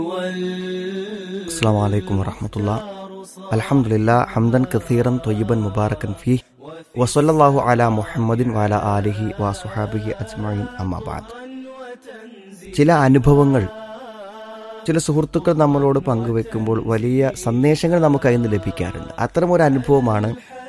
السلام عليكم ورحمة الله الحمد لله حمدا كثيرا طيبا مباركا فيه وصلى الله على محمد وعلى آله وصحابه أجمعين أما بعد ചില അനുഭവങ്ങൾ ചില സുഹൃത്തുക്കൾ നമ്മളോട് പങ്കുവെക്കുമ്പോൾ വലിയ സന്ദേശങ്ങൾ നമുക്ക് അതിൽ നിന്ന് ലഭിക്കാറുണ്ട് അത്തരമൊരു അനുഭവമാണ്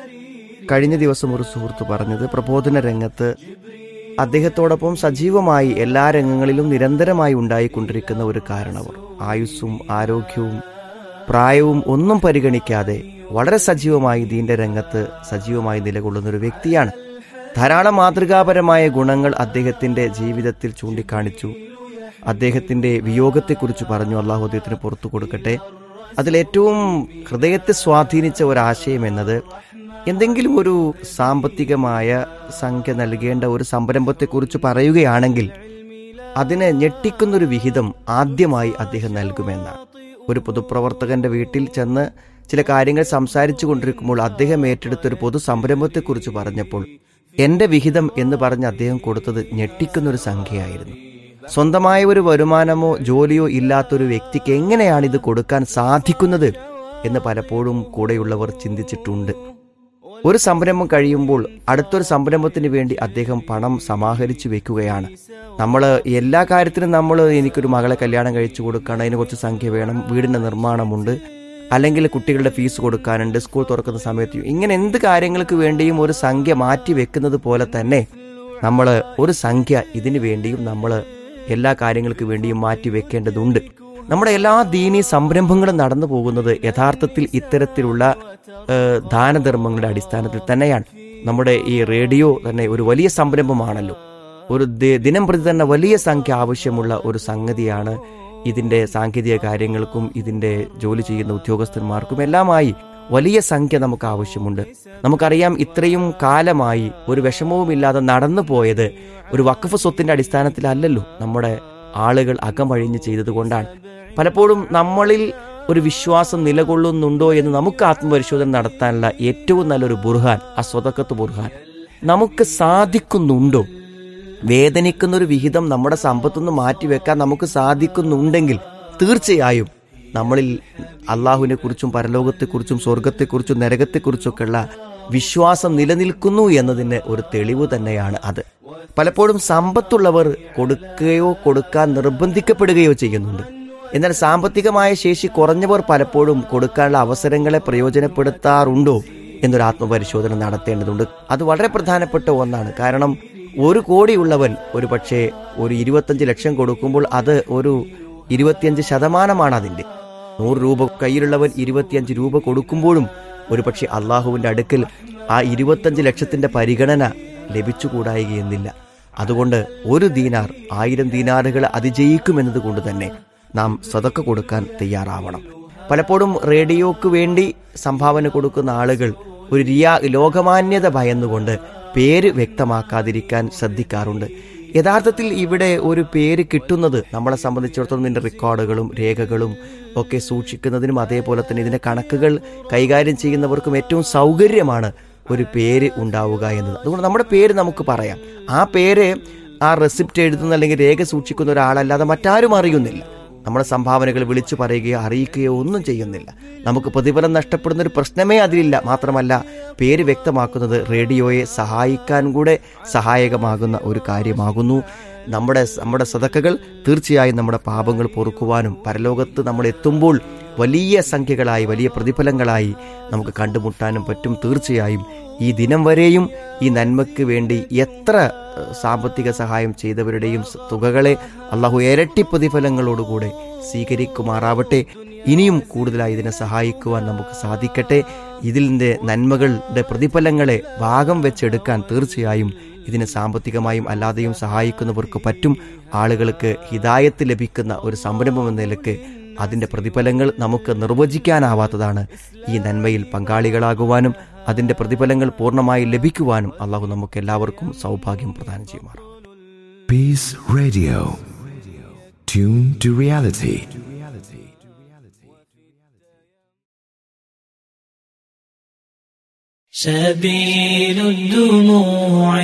കഴിഞ്ഞ ദിവസം ഒരു സുഹൃത്ത് പറഞ്ഞത് പ്രബോധന രംഗത്ത് അദ്ദേഹത്തോടൊപ്പം സജീവമായി എല്ലാ രംഗങ്ങളിലും നിരന്തരമായി ഉണ്ടായിക്കൊണ്ടിരിക്കുന്ന ഒരു കാരണവർ ആയുസ്സും ആരോഗ്യവും പ്രായവും ഒന്നും പരിഗണിക്കാതെ വളരെ സജീവമായി ദീന്റെ രംഗത്ത് സജീവമായി നിലകൊള്ളുന്ന ഒരു വ്യക്തിയാണ് ധാരാളം മാതൃകാപരമായ ഗുണങ്ങൾ അദ്ദേഹത്തിന്റെ ജീവിതത്തിൽ ചൂണ്ടിക്കാണിച്ചു അദ്ദേഹത്തിന്റെ വിയോഗത്തെക്കുറിച്ച് പറഞ്ഞു അള്ളാഹു അദ്ദേഹത്തിന് പുറത്തു കൊടുക്കട്ടെ അതിലേറ്റവും ഹൃദയത്തെ സ്വാധീനിച്ച ഒരാശയം എന്നത് എന്തെങ്കിലും ഒരു സാമ്പത്തികമായ സംഖ്യ നൽകേണ്ട ഒരു സംരംഭത്തെക്കുറിച്ച് പറയുകയാണെങ്കിൽ അതിനെ ഞെട്ടിക്കുന്നൊരു വിഹിതം ആദ്യമായി അദ്ദേഹം നൽകുമെന്നാണ് ഒരു പൊതുപ്രവർത്തകന്റെ വീട്ടിൽ ചെന്ന് ചില കാര്യങ്ങൾ സംസാരിച്ചു കൊണ്ടിരിക്കുമ്പോൾ അദ്ദേഹം ഏറ്റെടുത്ത ഒരു പൊതു സംരംഭത്തെക്കുറിച്ച് പറഞ്ഞപ്പോൾ എന്റെ വിഹിതം എന്ന് പറഞ്ഞ് അദ്ദേഹം കൊടുത്തത് ഞെട്ടിക്കുന്നൊരു സംഖ്യയായിരുന്നു സ്വന്തമായ ഒരു വരുമാനമോ ജോലിയോ ഇല്ലാത്തൊരു വ്യക്തിക്ക് എങ്ങനെയാണ് ഇത് കൊടുക്കാൻ സാധിക്കുന്നത് എന്ന് പലപ്പോഴും കൂടെയുള്ളവർ ചിന്തിച്ചിട്ടുണ്ട് ഒരു സംരംഭം കഴിയുമ്പോൾ അടുത്തൊരു സംരംഭത്തിന് വേണ്ടി അദ്ദേഹം പണം സമാഹരിച്ചു വെക്കുകയാണ് നമ്മൾ എല്ലാ കാര്യത്തിനും നമ്മൾ എനിക്കൊരു മകളെ കല്യാണം കഴിച്ചു കൊടുക്കണം അതിന് കുറച്ച് സംഖ്യ വേണം വീടിന്റെ നിർമ്മാണമുണ്ട് അല്ലെങ്കിൽ കുട്ടികളുടെ ഫീസ് കൊടുക്കാനുണ്ട് സ്കൂൾ തുറക്കുന്ന സമയത്ത് ഇങ്ങനെ എന്ത് കാര്യങ്ങൾക്ക് വേണ്ടിയും ഒരു സംഖ്യ മാറ്റി വെക്കുന്നത് പോലെ തന്നെ നമ്മൾ ഒരു സംഖ്യ ഇതിനു വേണ്ടിയും നമ്മൾ എല്ലാ കാര്യങ്ങൾക്ക് വേണ്ടിയും മാറ്റി വെക്കേണ്ടതുണ്ട് നമ്മുടെ എല്ലാ ദീനീ സംരംഭങ്ങളും നടന്നു പോകുന്നത് യഥാർത്ഥത്തിൽ ഇത്തരത്തിലുള്ള ഏഹ്, ദാനധർമ്മങ്ങളുടെ അടിസ്ഥാനത്തിൽ തന്നെയാണ് നമ്മുടെ ഈ റേഡിയോ തന്നെ ഒരു വലിയ സംരംഭമാണല്ലോ ഒരു ദി- ദിനം പ്രതി തന്നെ വലിയ സംഖ്യ ആവശ്യമുള്ള ഒരു സംഗതിയാണ് ഇതിന്റെ സാങ്കേതിക കാര്യങ്ങൾക്കും ഇതിന്റെ ജോലി ചെയ്യുന്ന ഉദ്യോഗസ്ഥന്മാർക്കും എല്ലാമായി വലിയ സംഖ്യ നമുക്ക് ആവശ്യമുണ്ട് നമുക്കറിയാം ഇത്രയും കാലമായി ഒരു വിഷമവുമില്ലാതെ നടന്നു പോയത് ഒരു വഖഫ് സ്വത്തിന്റെ അടിസ്ഥാനത്തിലല്ലല്ലോ നമ്മുടെ ആളുകൾ അകമഴിഞ്ഞ് ചെയ്തതുകൊണ്ടാണ് പലപ്പോഴും നമ്മളിൽ ഒരു വിശ്വാസം നിലകൊള്ളുന്നുണ്ടോ എന്ന് നമുക്ക് ആത്മപരിശോധന നടത്താനുള്ള ഏറ്റവും നല്ലൊരു ബുർഹാൻ ആ സ്വതക്കത്ത് ബുർഹാൻ നമുക്ക് സാധിക്കുന്നുണ്ടോ വേദനിക്കുന്ന ഒരു വിഹിതം നമ്മുടെ സമ്പത്തുനിന്ന് മാറ്റിവെക്കാൻ നമുക്ക് സാധിക്കുന്നുണ്ടെങ്കിൽ തീർച്ചയായും നമ്മളിൽ അള്ളാഹുവിനെ കുറിച്ചും പരലോകത്തെക്കുറിച്ചും സ്വർഗത്തെക്കുറിച്ചും നരകത്തെക്കുറിച്ചൊക്കെയുള്ള വിശ്വാസം നിലനിൽക്കുന്നു എന്നതിന് ഒരു തെളിവ് തന്നെയാണ് അത് പലപ്പോഴും സമ്പത്തുള്ളവർ കൊടുക്കുകയോ കൊടുക്കാൻ നിർബന്ധിക്കപ്പെടുകയോ ചെയ്യുന്നുണ്ട് എന്നാൽ സാമ്പത്തികമായ ശേഷി കുറഞ്ഞവർ പലപ്പോഴും കൊടുക്കാനുള്ള അവസരങ്ങളെ പ്രയോജനപ്പെടുത്താറുണ്ടോ എന്നൊരു ആത്മപരിശോധന നടത്തേണ്ടതുണ്ട് അത് വളരെ പ്രധാനപ്പെട്ട ഒന്നാണ് കാരണം ഒരു കോടിയുള്ളവൻ ഒരു പക്ഷേ ഒരു ഇരുപത്തഞ്ച് ലക്ഷം കൊടുക്കുമ്പോൾ അത് ഒരു ഇരുപത്തിയഞ്ച് ശതമാനമാണ് അതിന്റെ നൂറ് രൂപ കയ്യിലുള്ളവൻ ഇരുപത്തിയഞ്ച് രൂപ കൊടുക്കുമ്പോഴും ഒരുപക്ഷെ അള്ളാഹുവിന്റെ അടുക്കൽ ആ ഇരുപത്തഞ്ച് ലക്ഷത്തിന്റെ പരിഗണന ലഭിച്ചുകൂടായികയെന്നില്ല അതുകൊണ്ട് ഒരു ദീനാർ ആയിരം ദീനാറുകൾ അതിജയിക്കുമെന്നത് കൊണ്ട് തന്നെ നാം സതക്ക കൊടുക്കാൻ തയ്യാറാവണം പലപ്പോഴും റേഡിയോക്ക് വേണ്ടി സംഭാവന കൊടുക്കുന്ന ആളുകൾ ഒരു റിയാ ലോകമാന്യത ഭയന്നുകൊണ്ട് പേര് വ്യക്തമാക്കാതിരിക്കാൻ ശ്രദ്ധിക്കാറുണ്ട് യഥാർത്ഥത്തിൽ ഇവിടെ ഒരു പേര് കിട്ടുന്നത് നമ്മളെ സംബന്ധിച്ചിടത്തോളം ഇതിന്റെ റെക്കോർഡുകളും രേഖകളും ഒക്കെ സൂക്ഷിക്കുന്നതിനും അതേപോലെ തന്നെ ഇതിന്റെ കണക്കുകൾ കൈകാര്യം ചെയ്യുന്നവർക്കും ഏറ്റവും സൗകര്യമാണ് ഒരു പേര് ഉണ്ടാവുക എന്നത് അതുകൊണ്ട് നമ്മുടെ പേര് നമുക്ക് പറയാം ആ പേര് ആ റെസിപ്റ്റ് എഴുതുന്ന അല്ലെങ്കിൽ രേഖ സൂക്ഷിക്കുന്ന ഒരാളല്ലാതെ മറ്റാരും അറിയുന്നില്ല നമ്മുടെ സംഭാവനകൾ വിളിച്ചു പറയുകയോ അറിയിക്കുകയോ ഒന്നും ചെയ്യുന്നില്ല നമുക്ക് പ്രതിഫലം നഷ്ടപ്പെടുന്ന ഒരു പ്രശ്നമേ അതിലില്ല മാത്രമല്ല പേര് വ്യക്തമാക്കുന്നത് റേഡിയോയെ സഹായിക്കാൻ കൂടെ സഹായകമാകുന്ന ഒരു കാര്യമാകുന്നു നമ്മുടെ നമ്മുടെ സതക്കകൾ തീർച്ചയായും നമ്മുടെ പാപങ്ങൾ പൊറുക്കുവാനും പരലോകത്ത് നമ്മൾ എത്തുമ്പോൾ വലിയ സംഖ്യകളായി വലിയ പ്രതിഫലങ്ങളായി നമുക്ക് കണ്ടുമുട്ടാനും പറ്റും തീർച്ചയായും ഈ ദിനം വരെയും ഈ നന്മയ്ക്ക് വേണ്ടി എത്ര ഏഹ്, സാമ്പത്തിക സഹായം ചെയ്തവരുടെയും സ- തുകകളെ അള്ളാഹു ഇരട്ടി പ്രതിഫലങ്ങളോടുകൂടെ സ്വീകരിക്കുമാറാവട്ടെ ഇനിയും കൂടുതലായി ഇതിനെ സഹായിക്കുവാൻ നമുക്ക് സാധിക്കട്ടെ ഇതിൻ്റെ നന്മകളുടെ പ്രതിഫലങ്ങളെ ഭാഗം വെച്ചെടുക്കാൻ തീർച്ചയായും ഇതിനെ സാമ്പത്തികമായും അല്ലാതെയും സഹായിക്കുന്നവർക്ക് പറ്റും ആളുകൾക്ക് ഹിതായത്ത് ലഭിക്കുന്ന ഒരു സംരംഭം എന്ന നിലക്ക് അതിന്റെ പ്രതിഫലങ്ങൾ നമുക്ക് നിർവചിക്കാനാവാത്തതാണ് ഈ നന്മയിൽ പങ്കാളികളാകുവാനും അതിന്റെ പ്രതിഫലങ്ങൾ പൂർണ്ണമായി ലഭിക്കുവാനും അള്ളാഹു നമുക്ക് എല്ലാവർക്കും സൗഭാഗ്യം പ്രദാനം ചെയ്യുമാറാം Peace Radio. Tune to reality. سبيل الدموع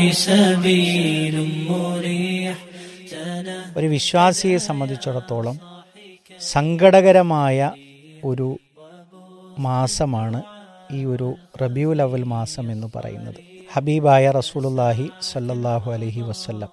سبيل مريح ഒരു വിശ്വാസിയെ സംബന്ധിച്ചിടത്തോളം സങ്കടകരമായ ഒരു മാസമാണ് ഈ ഒരു റബിയുൽ അവൽ മാസം എന്ന് പറയുന്നത് ഹബീബായ റസൂലുല്ലാഹി സല്ലല്ലാഹു അലൈഹി വസല്ലം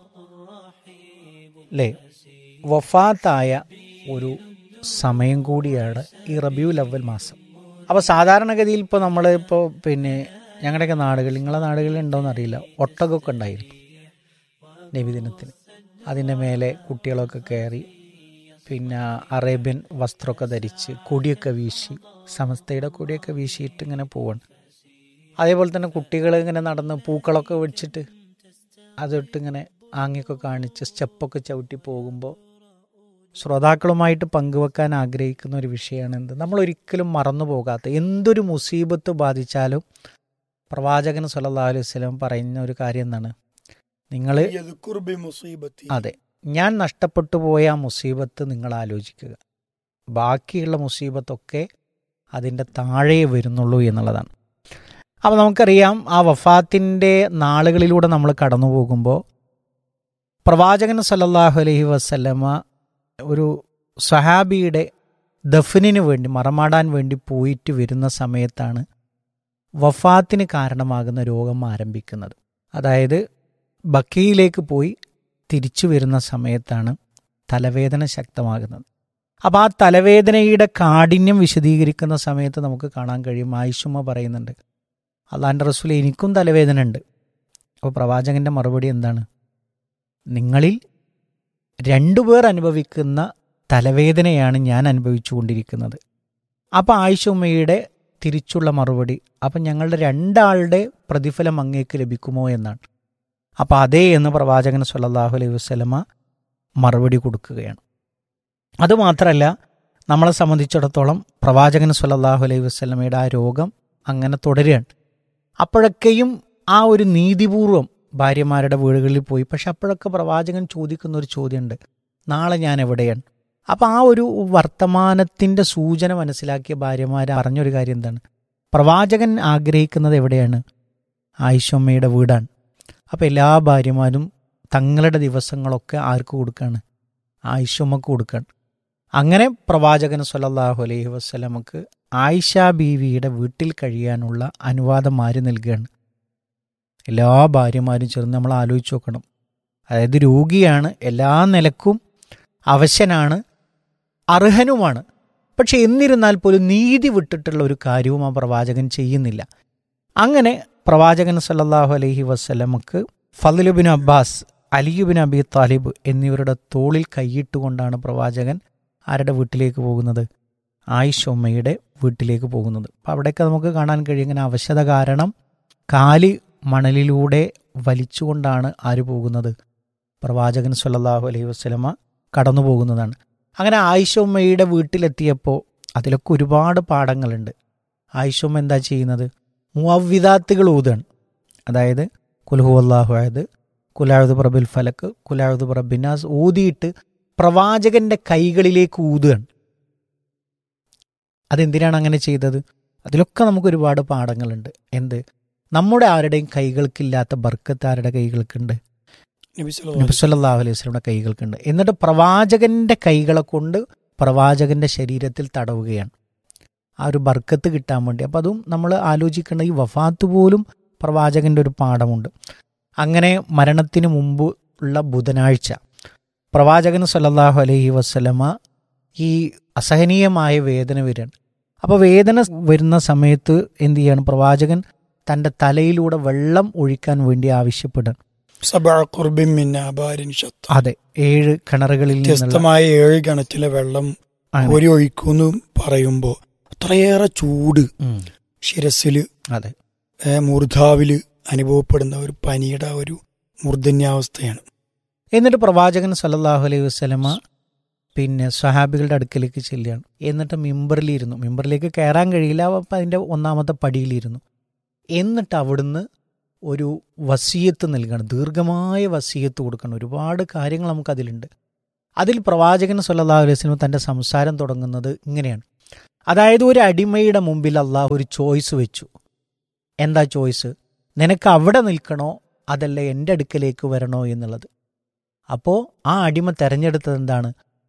അല്ലേ വഫാത്തായ ഒരു സമയം കൂടിയാണ് ഈ റബിയുൽ അവൽ മാസം അപ്പോൾ സാധാരണഗതിയിൽ ഇപ്പോൾ നമ്മൾ ഇപ്പോൾ പിന്നെ ഞങ്ങളുടെയൊക്കെ നാടുകൾ നിങ്ങളെ നാടുകളിൽ ഉണ്ടോയെന്ന് അറിയില്ല ഒട്ടകമൊക്കെ ഉണ്ടായിരുന്നു നബിദിനത്തിന് അതിൻ്റെ മേലെ കുട്ടികളൊക്കെ കയറി പിന്നെ അറേബ്യൻ വസ്ത്രമൊക്കെ ധരിച്ച് കൊടിയൊക്കെ വീശി സമസ്തയുടെ കൊടിയൊക്കെ വീശിയിട്ട് ഇങ്ങനെ പോവാണ് അതേപോലെ തന്നെ കുട്ടികൾ ഇങ്ങനെ നടന്ന് പൂക്കളൊക്കെ വെച്ചിട്ട് അതിട്ട് ഇങ്ങനെ ആങ്ങിയൊക്കെ കാണിച്ച് സ്റ്റെപ്പൊക്കെ ചവിട്ടി പോകുമ്പോൾ ശ്രോതാക്കളുമായിട്ട് പങ്കുവെക്കാൻ ആഗ്രഹിക്കുന്ന ഒരു വിഷയമാണ് എന്ത് നമ്മൾ ഒരിക്കലും മറന്നു പോകാത്ത എന്തൊരു മുസീബത്ത് ബാധിച്ചാലും പ്രവാചകൻ സല്ലല്ലാഹു അലൈഹി വസല്ലം പറയുന്ന ഒരു കാര്യം എന്താണ് നിങ്ങൾ യദ്കുർ ബി മുസീബത്തി അതെ ഞാൻ നഷ്ടപ്പെട്ടു പോയ ആ മുസീബത്ത് നിങ്ങൾ ആലോചിക്കുക ബാക്കിയുള്ള മുസീബത്തൊക്കെ അതിൻ്റെ താഴെ വരുന്നുള്ളൂ എന്നുള്ളതാണ് അപ്പോൾ നമുക്കറിയാം ആ വഫാത്തിൻ്റെ നാളുകളിലൂടെ നമ്മൾ കടന്നു പോകുമ്പോൾ പ്രവാചകൻ സല്ലല്ലാഹു അലൈഹി വസല്ലമ ഒരു സഹാബിയുടെ ദഫനിന് വേണ്ടി മറമാടാൻ വേണ്ടി പോയിട്ട് വരുന്ന സമയത്താണ് വഫാത്തിന് കാരണമാകുന്ന രോഗം ആരംഭിക്കുന്നത് അതായത് ബക്കയിലേക്ക് പോയി തിരിച്ചു വരുന്ന സമയത്താണ് തലവേദന ശക്തമാകുന്നത് അപ്പോൾ ആ തലവേദനയുടെ കാഠിന്യം വിശദീകരിക്കുന്ന സമയത്ത് നമുക്ക് കാണാൻ കഴിയും ആയിഷുമ്മ പറയുന്നുണ്ട് അള്ളാൻ്റെ റസൂൽ എനിക്കും തലവേദന ഉണ്ട് അപ്പോൾ പ്രവാചകന്റെ മറുപടി എന്താണ് നിങ്ങളിൽ രണ്ടുപേർ അനുഭവിക്കുന്ന തലവേദനയാണ് ഞാൻ അനുഭവിച്ചുകൊണ്ടിരിക്കുന്നത് അപ്പോൾ ആയിഷുമ്മയുടെ തിരിച്ചുള്ള മറുപടി അപ്പം ഞങ്ങളുടെ രണ്ടാളുടെ പ്രതിഫലം അങ്ങേക്ക് ലഭിക്കുമോ എന്നാണ് അപ്പം അതേ എന്ന് പ്രവാചകൻ സല്ലല്ലാഹു അലൈഹി വസ്ലമ മറുപടി കൊടുക്കുകയാണ് അതുമാത്രമല്ല നമ്മളെ സംബന്ധിച്ചിടത്തോളം പ്രവാചകൻ സല്ലല്ലാഹു അലൈഹി വസ്ലമയുടെ ആ രോഗം അങ്ങനെ തുടരുകയാണ് അപ്പോഴൊക്കെയും ആ ഒരു നീതിപൂർവം ഭാര്യമാരുടെ വീടുകളിൽ പോയി പക്ഷെ അപ്പോഴൊക്കെ പ്രവാചകൻ ചോദിക്കുന്ന ഒരു ചോദ്യമുണ്ട് നാളെ ഞാൻ എവിടെയാണ് അപ്പം ആ ഒരു വർത്തമാനത്തിൻ്റെ സൂചന മനസ്സിലാക്കിയ ഭാര്യമാർ പറഞ്ഞൊരു കാര്യം എന്താണ് പ്രവാചകൻ ആഗ്രഹിക്കുന്നത് എവിടെയാണ് ആയിഷമ്മയുടെ വീടാണ് അപ്പോൾ എല്ലാ ഭാര്യമാരും തങ്ങളുടെ ദിവസങ്ങളൊക്കെ ആർക്ക് കൊടുക്കുകയാണ് ആയിഷമ്മക്ക് കൊടുക്കുകയാണ് അങ്ങനെ പ്രവാചകൻ സല്ലല്ലാഹു അലൈഹി വസ്ലമക്ക് ആയിഷ ബീവിയുടെ വീട്ടിൽ കഴിയാനുള്ള അനുവാദം ആര് നൽകുകയാണ് എല്ലാ ഭാര്യമാരും ചേർന്ന് നമ്മൾ ആലോചിച്ച് നോക്കണം അതായത് രോഗിയാണ് എല്ലാ നിലക്കും അവശനാണ് അർഹനുമാണ് പക്ഷെ എന്നിരുന്നാൽ പോലും നീതി വിട്ടിട്ടുള്ള ഒരു കാര്യവും ആ പ്രവാചകൻ ചെയ്യുന്നില്ല അങ്ങനെ പ്രവാചകൻ സല്ലല്ലാഹു അലൈഹി വസ്ലമക്ക് ഫലുബിൻ അബ്ബാസ് അലിയുബിൻ അബി താലിബ് എന്നിവരുടെ തോളിൽ കൈയിട്ടുകൊണ്ടാണ് പ്രവാചകൻ ആരുടെ വീട്ടിലേക്ക് പോകുന്നത് ആയിഷ് ഉമ്മയുടെ വീട്ടിലേക്ക് പോകുന്നത് അപ്പം അവിടെയൊക്കെ നമുക്ക് കാണാൻ കഴിയും ഇങ്ങനെ അവശത കാരണം കാല് മണലിലൂടെ വലിച്ചുകൊണ്ടാണ് ആര് പോകുന്നത് പ്രവാചകൻ സല്ലല്ലാഹു അലൈഹി വസ്ലമ കടന്നു പോകുന്നതാണ് അങ്ങനെ ആയിഷ ഉമ്മയുടെ വീട്ടിലെത്തിയപ്പോൾ അതിലൊക്കെ ഒരുപാട് പാഠങ്ങളുണ്ട് ആയിഷ ഉമ്മ എന്താ ചെയ്യുന്നത് മുവവിദാത്തുകൾ ഊതാണ് അതായത് കുൽഹു അള്ളാഹു ആയത് കുലാഴുദ് പ്രബിൽ ഫലക്ക് കുലാഴുദ് പ്രബിനാസ് ഊതിയിട്ട് പ്രവാചകന്റെ കൈകളിലേക്ക് ഊതുകയാണ് അതെന്തിനാണ് അങ്ങനെ ചെയ്തത് അതിലൊക്കെ നമുക്ക് ഒരുപാട് പാഠങ്ങളുണ്ട് എന്ത് നമ്മുടെ ആരുടെയും കൈകൾക്കില്ലാത്ത ബർക്കത്ത് ആരുടെ കൈകൾക്കുണ്ട് നബി സല്ലല്ലാഹു നബി സല്ലല്ലാഹു അലൈഹി വസല്ലമയുടെ കൈകൾക്കുണ്ട് എന്നിട്ട് പ്രവാചകന്റെ കൈകളെ കൊണ്ട് പ്രവാചകന്റെ ശരീരത്തിൽ തടവുകയാണ് ആ ഒരു ബർക്കത്ത് കിട്ടാൻ വേണ്ടി അപ്പം അതും നമ്മൾ ആലോചിക്കേണ്ട ഈ വഫാത്ത് പോലും പ്രവാചകന്റെ ഒരു പാഠമുണ്ട് അങ്ങനെ മരണത്തിന് മുമ്പ് ഉള്ള ബുധനാഴ്ച പ്രവാചകൻ സല്ലല്ലാഹു അലൈഹി വസ്ലമ ഈ അസഹനീയമായ വേദന വരികയാണ് അപ്പോൾ വേദന വരുന്ന സമയത്ത് എന്ത് ചെയ്യാണ് പ്രവാചകൻ തൻ്റെ തലയിലൂടെ വെള്ളം ഒഴിക്കാൻ വേണ്ടി ആവശ്യപ്പെടുകയാണ് സബഅ ഖുർബിൻ മിൻ ആബാരിൻ ശത്ത അതെ ഏഴ് കിണറുകളിൽ നിന്നുള്ള വ്യത്യസ്തമായ ഏഴ് കിണറ്റിലെ വെള്ളം അതെ. ഒരു ഒഴിക്കുമെന്ന് പറയുമ്പോ അത്രയേറെ ചൂട് ഉം, ശിരസില് അതെ ഏ, മൂർധാവില് അനുഭവപ്പെടുന്ന ഒരു പനിയുടെ ആ ഒരു മൂർധന്യാവസ്ഥയാണ് എന്നിട്ട് പ്രവാചകൻ സല്ലല്ലാഹു അലൈഹി വസ്ലമ പിന്നെ സ്വഹാബികളുടെ അടുക്കലേക്ക് ചെല്ലുകയാണ് എന്നിട്ട് മിമ്പറിലിരുന്നു മിമ്പറിലേക്ക് കയറാൻ കഴിയില്ല അപ്പം അതിൻ്റെ ഒന്നാമത്തെ പടിയിലിരുന്നു എന്നിട്ട് അവിടുന്ന് ഒരു വസീയത്ത് നൽകണം ദീർഘമായ വസീയത്ത് കൊടുക്കണം ഒരുപാട് കാര്യങ്ങൾ നമുക്കതിലുണ്ട് അതിൽ പ്രവാചകൻ സല്ലല്ലാഹു അലൈഹി വസല്ലം തൻ്റെ സംസാരം തുടങ്ങുന്നത് ഇങ്ങനെയാണ് അതായത് ഒരു അടിമയുടെ മുമ്പിൽ അള്ളാഹു ഒരു ചോയ്സ് വെച്ചു എന്താ ചോയ്സ് നിനക്ക് അവിടെ നിൽക്കണോ അതല്ല എൻ്റെ അടുക്കലേക്ക് വരണോ എന്നുള്ളത് അപ്പോൾ ആ അടിമ തെരഞ്ഞെടുത്തത് എന്താണ്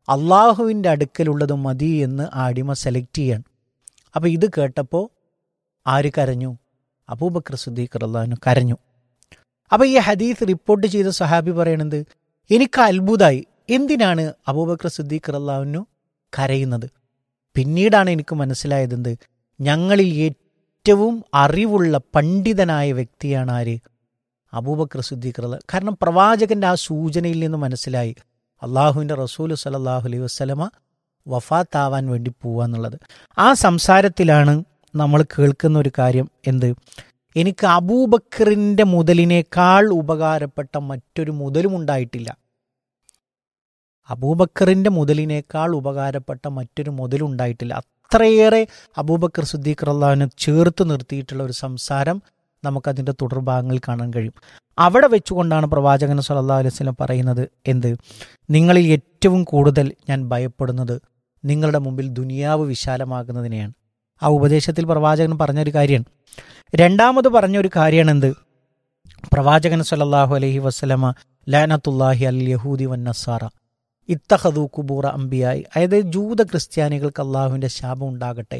അള്ളാഹുവിൻ്റെ അടുക്കലുള്ളത് മതി എന്ന് ആ അടിമ സെലക്ട് ചെയ്യാണ് അപ്പോൾ ഇത് കേട്ടപ്പോൾ ആര് കരഞ്ഞു അബൂബക്കർ സുദ്ദീഖ് അള്ളാഹുനു കരഞ്ഞു അപ്പോൾ ഈ ഹദീസ് റിപ്പോർട്ട് ചെയ്ത സഹാബി പറയണത് എനിക്ക് അത്ഭുതമായി എന്തിനാണ് അബൂബക്കർ സുദ്ദീഖ് അള്ളാഹുനു കരയുന്നത് പിന്നീടാണ് എനിക്ക് മനസ്സിലായതെന്ത് ഞങ്ങളിൽ ഏറ്റവും അറിവുള്ള പണ്ഡിതനായ വ്യക്തിയാണ് ആര് അബൂബക്കർ സുദ്ദീഖ് റളിയല്ലാഹു അൻഹു. കാരണം പ്രവാചകന്റെ ആ സൂചനയിൽ നിന്ന് മനസ്സിലായി അള്ളാഹുവിൻ്റെ റസൂൽ സലല്ലാഹു അലൈഹി വസ്ലമ വഫാത്താവാൻ വേണ്ടി പോവാന്നുള്ളത് ആ സംസാരത്തിലാണ് നമ്മൾ കേൾക്കുന്ന ഒരു കാര്യം എന്ത് എനിക്ക് അബൂബക്കറിൻ്റെ മുതലിനേക്കാൾ ഉപകാരപ്പെട്ട മറ്റൊരു മുതലും ഉണ്ടായിട്ടില്ല അബൂബക്കറിൻ്റെ മുതലിനേക്കാൾ ഉപകാരപ്പെട്ട മറ്റൊരു മുതലുണ്ടായിട്ടില്ല അത്രയേറെ അബൂബക്കർ സുദ്ദീഖ് റല്ലാവിനെ ചേർത്ത് നിർത്തിയിട്ടുള്ള ഒരു സംസാരം നമുക്കതിൻ്റെ തുടർഭാഗങ്ങളിൽ കാണാൻ കഴിയും അവിടെ വെച്ചുകൊണ്ടാണ് പ്രവാചകൻ സല്ലല്ലാഹു അലൈഹി വസല്ലം പറയുന്നത് എന്ത് നിങ്ങളിൽ ഏറ്റവും കൂടുതൽ ഞാൻ ഭയപ്പെടുന്നത് നിങ്ങളുടെ മുമ്പിൽ ദുനിയാവ് വിശാലമാകുന്നതിനെയാണ് ആ ഉപദേശത്തിൽ പ്രവാചകൻ പറഞ്ഞൊരു കാര്യമാണ് രണ്ടാമത് പറഞ്ഞൊരു കാര്യമാണ് എന്ത് പ്രവാചകൻ സല്ലല്ലാഹു അലൈഹി വസല്ലമ ലാനത്തുല്ലാഹി അൽ യഹൂദി വൻ നസാറ ഇത്തഹദു കുബൂറ അംബിയായി അതായത് ജൂത ക്രിസ്ത്യാനികൾക്ക് അള്ളാഹുവിൻ്റെ ശാപം ഉണ്ടാകട്ടെ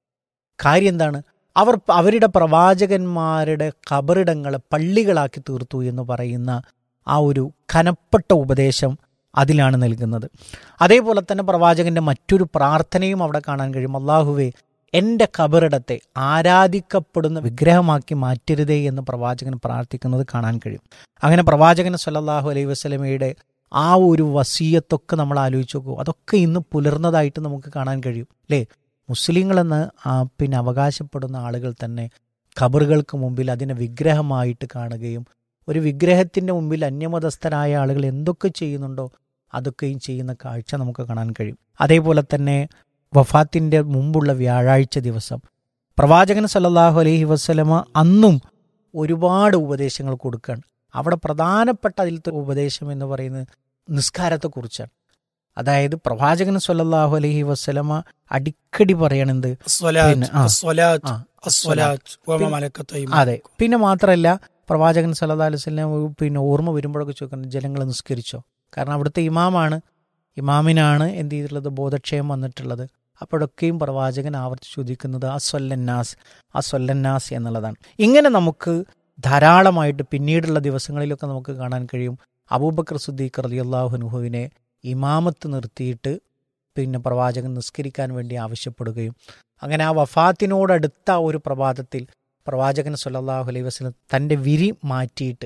കാര്യം എന്താണ് അവർ അവരുടെ പ്രവാചകന്മാരുടെ ഖബറിടങ്ങളെ പള്ളികളാക്കി തീർത്തു എന്ന് പറയുന്ന ആ ഒരു കനപ്പെട്ട ഉപദേശം അതിലാണ് നൽകുന്നത് അതേപോലെ തന്നെ പ്രവാചകന്റെ മറ്റൊരു പ്രാർത്ഥനയും അവിടെ കാണാൻ കഴിയും അള്ളാഹുവെ എൻ്റെ ഖബറിടത്തെ ആരാധിക്കപ്പെടുന്ന വിഗ്രഹമാക്കി മാറ്റരുതേ എന്ന് പ്രവാചകൻ പ്രാർത്ഥിക്കുന്നത് കാണാൻ കഴിയും അങ്ങനെ പ്രവാചകൻ സല്ലല്ലാഹു അലൈഹി വസല്ലമയുടെ ആ ഒരു വസീയത്തൊക്കെ നമ്മൾ ആലോചിച്ച് നോക്കൂ അതൊക്കെ ഇന്ന് പുലർന്നതായിട്ട് നമുക്ക് കാണാൻ കഴിയും അല്ലേ മുസ്ലിങ്ങളെന്ന് ആ, പിന്നെ അവകാശപ്പെടുന്ന ആളുകൾ തന്നെ ഖബറുകൾക്ക് മുമ്പിൽ അതിനെ വിഗ്രഹമായിട്ട് കാണുകയും ഒരു വിഗ്രഹത്തിൻ്റെ മുമ്പിൽ അന്യമതസ്ഥരായ ആളുകൾ എന്തൊക്കെ ചെയ്യുന്നുണ്ടോ അതൊക്കെയും ചെയ്യുന്ന കാഴ്ച നമുക്ക് കാണാൻ കഴിയും അതേപോലെ തന്നെ വഫാത്തിൻ്റെ മുമ്പുള്ള വ്യാഴാഴ്ച ദിവസം പ്രവാചകൻ സല്ലല്ലാഹു അലൈഹി വസ്ലമ അന്നും ഒരുപാട് ഉപദേശങ്ങൾ കൊടുക്കുകയാണ് അവിടെ പ്രധാനപ്പെട്ട അതിലത്തെ ഉപദേശം എന്ന് പറയുന്നത് നിസ്കാരത്തെക്കുറിച്ചാണ് അതായത് പ്രവാചകൻ സല്ലല്ലാഹു അലൈഹി വസ്ലമ അടിക്കടി പറയണത് അസ്വലാത്ത്, പിന്നെ, ആ. അസ്വലാത്ത്, ആ, അസ്വലാത്ത്, വമ പിന്നെ- മലക്കത്ത് അതെ പിന്നെ മാത്രമല്ല പ്രവാചകൻ സല്ലല്ലാഹു അലൈഹി വസല്ലം പിന്നെ ഓർമ്മ വരുമ്പോഴൊക്കെ ചോദിക്കുന്നത് ജനങ്ങൾ നിസ്കരിച്ചോ കാരണം അവിടുത്തെ ഇമാമാണ് ഇമാമിനാണ് എന്ത് ചെയ്തിട്ടുള്ളത് ബോധക്ഷയം വന്നിട്ടുള്ളത് അപ്പോഴൊക്കെയും പ്രവാചകൻ ആവർത്തിച്ച് ചോദിക്കുന്നത് അസ്വല്ലന്നാസ് അസ്വല്ലന്നാസ് എന്നുള്ളതാണ് ഇങ്ങനെ നമുക്ക് ധാരാളമായിട്ട് പിന്നീടുള്ള ദിവസങ്ങളിലൊക്കെ നമുക്ക് കാണാൻ കഴിയും അബൂബക്കർ സുദ്ദീഖ് റളിയല്ലാഹു അൻഹുവിനെ ഇമാമത്ത് നിർത്തിയിട്ട് പിന്നെ പ്രവാചകൻ നിസ്കരിക്കാൻ വേണ്ടി ആവശ്യപ്പെടുകയും അങ്ങനെ ആ വഫാത്തിനോടടുത്ത ഒരു പ്രഭാതത്തിൽ പ്രവാചകൻ സല്ലല്ലാഹു അലൈഹി വസല്ലം തൻ്റെ വിരി മാറ്റിയിട്ട്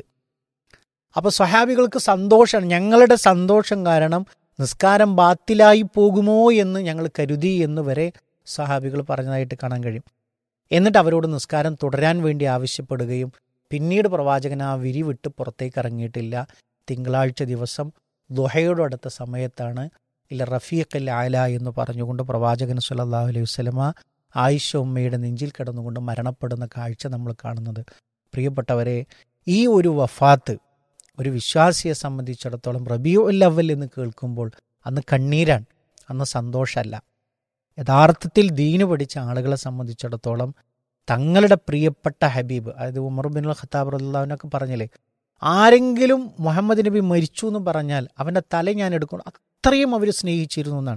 അപ്പോൾ സ്വഹാബികൾക്ക് സന്തോഷമാണ് ഞങ്ങളുടെ സന്തോഷം കാരണം നിസ്കാരം ബാത്തിലായി പോകുമോ എന്ന് ഞങ്ങൾ കരുതി എന്ന് വരെ സഹാബികൾ പറഞ്ഞതായിട്ട് കാണാൻ കഴിയും എന്നിട്ട് അവരോട് നിസ്കാരം തുടരാൻ വേണ്ടി ആവശ്യപ്പെടുകയും പിന്നീട് പ്രവാചകൻ ആ വിരി വിട്ട് പുറത്തേക്ക് ഇറങ്ങിയിട്ടില്ല തിങ്കളാഴ്ച ദിവസം ദുഹയോടടുത്ത സമയത്താണ് ഇല്ല റഫീഖ് അൽ ആല എന്ന് പറഞ്ഞുകൊണ്ട് പ്രവാചകൻ സല്ലല്ലാഹു അലൈഹി വസല്ലമ ആയിഷ ഉമ്മയുടെ നെഞ്ചിൽ കിടന്നുകൊണ്ട് മരണപ്പെടുന്ന കാഴ്ച നമ്മൾ കാണുന്നത് പ്രിയപ്പെട്ടവരെ ഈ ഒരു വഫാത്ത് ഒരു വിശ്വാസിയെ സംബന്ധിച്ചിടത്തോളം റബിയു അവൽ എന്ന് കേൾക്കുമ്പോൾ അന്ന് കണ്ണീരാണ് അന്ന് സന്തോഷമല്ല യഥാർത്ഥത്തിൽ ദീന് പഠിച്ച ആളുകളെ സംബന്ധിച്ചിടത്തോളം തങ്ങളുടെ പ്രിയപ്പെട്ട ഹബീബ് അതായത് ഉമർ ബിൻ ഖത്താബ് റല്ലാവിനൊക്കെ പറഞ്ഞില്ലേ ആരെങ്കിലും മുഹമ്മദ് നബി മരിച്ചു എന്ന് പറഞ്ഞാൽ അവൻ്റെ തല ഞാൻ എടുക്കണം അത്രയും അവർ സ്നേഹിച്ചിരുന്നു എന്നാണ്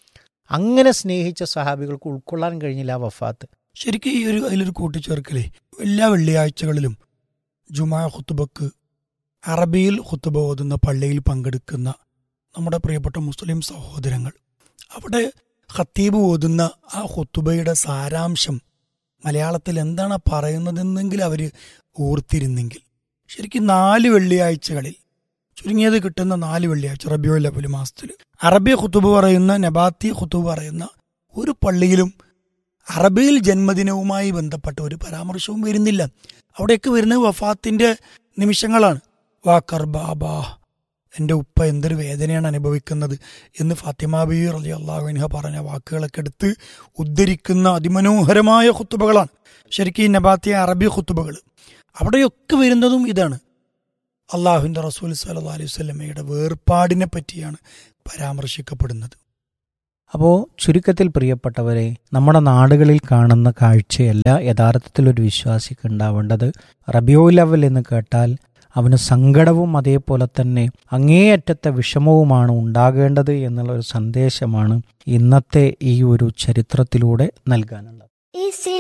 അങ്ങനെ സ്നേഹിച്ച സഹാബികൾക്ക് ഉൾക്കൊള്ളാൻ കഴിഞ്ഞില്ല ആ വഫാത്ത് ശരിക്കും ഈ ഒരു അതിലൊരു കൂട്ടിച്ചേർക്കലേ എല്ലാ വെള്ളിയാഴ്ചകളിലും ജുമാ ഖുത്തുബക്ക് അറബിയിൽ ഖുത്തുബ ഓതുന്ന പള്ളിയിൽ പങ്കെടുക്കുന്ന നമ്മുടെ പ്രിയപ്പെട്ട മുസ്ലിം സഹോദരങ്ങൾ അവിടെ ഖത്തീബ് ഓതുന്ന ആ ഖുത്തുബയുടെ സാരാംശം മലയാളത്തിൽ എന്താണ് പറയുന്നതെന്നെങ്കിലും അവർ ഓർത്തിരുന്നെങ്കിൽ ശരിക്കും നാല് വെള്ളിയാഴ്ചകളിൽ ചുരുങ്ങിയത് കിട്ടുന്ന നാല് വെള്ളിയാഴ്ച റബിയോ ലബുൽ മാസത്തിൽ അറബി ഖുത്തുബ് പറയുന്ന നബാത്തി ഖുത്തുബ് പറയുന്ന ഒരു പള്ളിയിലും അറബിയിൽ ജന്മദിനവുമായി ബന്ധപ്പെട്ട ഒരു പരാമർശവും വരുന്നില്ല അവിടെയൊക്കെ വരുന്നത് വഫാത്തിന്റെ നിമിഷങ്ങളാണ് വാക്കർ ബാബാ എൻ്റെ ഉപ്പ എന്തൊരു വേദനയാണ് അനുഭവിക്കുന്നത് എന്ന് ഫാത്തിമ ബി റലി അള്ളാഹുവിൻഹ പറഞ്ഞ വാക്കുകളൊക്കെ എടുത്ത് ഉദ്ധരിക്കുന്ന അതിമനോഹരമായ ഖുത്തുബകളാണ് ശരിക്കും ഈ നബാത്തിയ അറബി ഖുത്തുബകൾ അവിടെയൊക്കെ വരുന്നതും ഇതാണ് അള്ളാഹുവിൻ്റെ റസൂൽ സല്ലാ അലൈഹി സ്വലമയുടെ വേർപാടിനെ പറ്റിയാണ് പരാമർശിക്കപ്പെടുന്നത് അപ്പോൾ ചുരുക്കത്തിൽ പ്രിയപ്പെട്ടവരെ നമ്മുടെ നാടുകളിൽ കാണുന്ന കാഴ്ചയല്ല യഥാർത്ഥത്തിൽ ഒരു വിശ്വാസിക്ക് ഉണ്ടാവേണ്ടത് റബിയോൽ അവൽ എന്ന് കേട്ടാൽ അവന് സങ്കടവും അതേപോലെ തന്നെ അങ്ങേയറ്റത്തെ വിഷമവുമാണ് ഉണ്ടാകേണ്ടത് എന്നുള്ള ഒരു സന്ദേശമാണ് ഇന്നത്തെ ഈ ഒരു ചരിത്രത്തിലൂടെ നൽകാനുള്ളത് ഈ